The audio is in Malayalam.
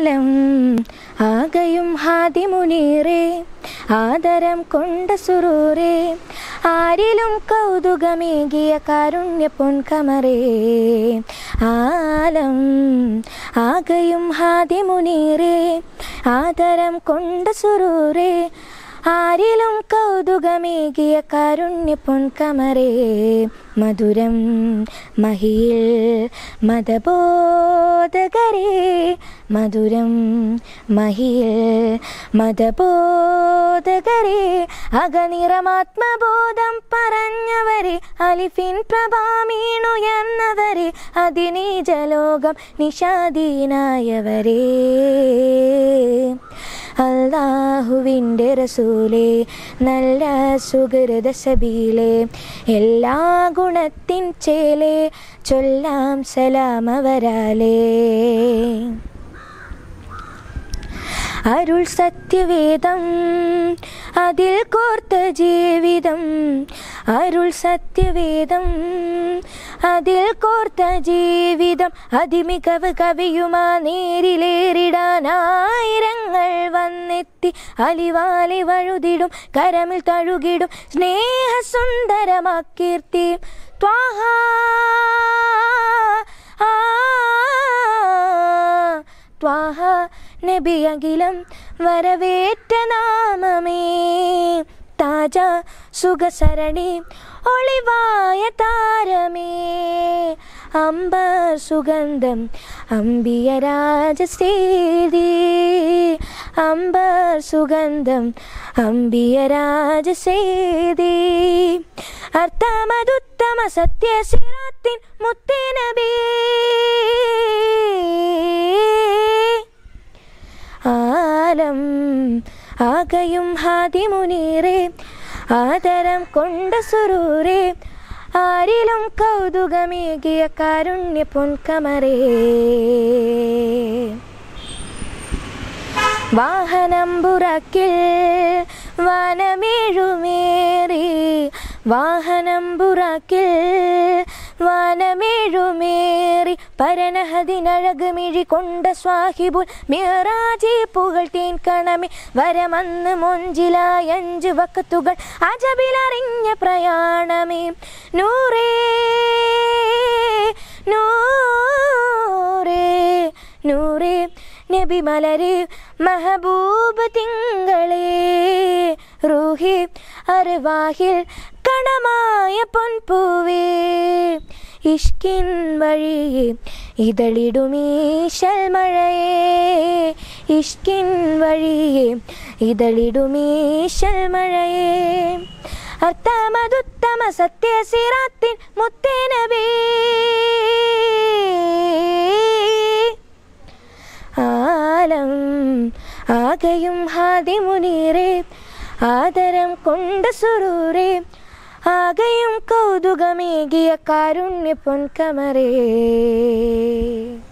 ആലം ആകയും ഹാദിമുനീറേ ആദരം കൊണ്ട സുറൂറേ ആരിലും കൗതുകമേകിയ കാരുണ്യ പൊൻകമറേ ആലം ആകയും ഹാദിമുനീറേ ആദരം കൊണ്ട സുറൂറേ ആരിലും കൗതുകമേകിയ കാരുണ്യ പൊൻകമറേ മധുരം മഹിയിൽ മതബോധകരേ മധുരം മഹിയിൽ മതബോധകരേ അകനിറമാത്മബോധം പറഞ്ഞവരെ അലിഫിൻ പ്രഭാമീണുയർന്നവരെ അതിനീജലോകം നിഷാദീനായവരേ അള്ളാഹുവിൻ്റെ റസൂലേ നല്ല സുഹൃത സബീലേ എല്ലാ ഗുണത്തിൻ ചേലേ ചൊല്ലാം സലാമവരാലേ അരുൾ സത്യവേദം അതിൽ കോർത്ത ജീവിതം അരുൾ സത്യവേദം അതിൽ കോർത്ത ജീവിതം അതിമികവ് കവിയുമാ നേരിലേറിടാനായിരങ്ങൾ വന്നെത്തി അലിവാലി വഴുതിടും കരമിൽ തഴുകിടും സ്നേഹസുന്ദരമാക്കീർത്തി ത്വാഹ ആ ത്വാഹ നബിയകിലം വരവേറ്റ നാമമേ താജ സുഖസരണി ഒളിവായ താരമേ അമ്പ സുഗന്ധം അമ്പിയ രാജസേതി അമ്പ സുഗന്ധം അമ്പിയ രാജസേതി അർത്ഥമതുത്തമ സത്യസിറാത്തിൻ മുത്തേനബീ ആലം ആകയും ഹാദിമുനീറേ ആദരം കൊണ്ട സുറൂരേ ആരിലും കൗതുകമേകിയ കാരുണ്യ പൊൻകമറേ വാഹനം പുറക്കിൽ വനമേഴുമേറി വാഹനം പുറക്കിൽ വനമേഴുമേറി പരനഹതിനഴക് മിഴി കൊണ്ട സ്വാഹിബുൽ മിറാജി പുകഴ്ത്തേൻ കണമേ വരമന്ന് മൊഞ്ചിലായ അഞ്ച് വക്കത്തുകൾ അജബിലറിഞ്ഞ പ്രയാണമേ നൂറേ നൂറേ നൂറേ നബി മലരെ മഹബൂബ് തിങ്കളേ റൂഹി അറുവാഹിൽ കണമായ പൊൻപൂവേ ഇഷ്കിൻ വഴിയെ ഇതളിടുമീശൽ മഴയേ ഇഷ്കിൻ വഴിയെ ഇതളിടുമീശൽ മഴയേ അർത്ഥമതുത്തമ സത്യസിറാത്തിൻ മുത്തേനബേ ആലം ആകയും ഹാദിമുനീറേ ആദരം കൊണ്ട സുറൂരേ ആകയും കൗതുകമേകിയ കാരുണ്യ പൊൻകമറേ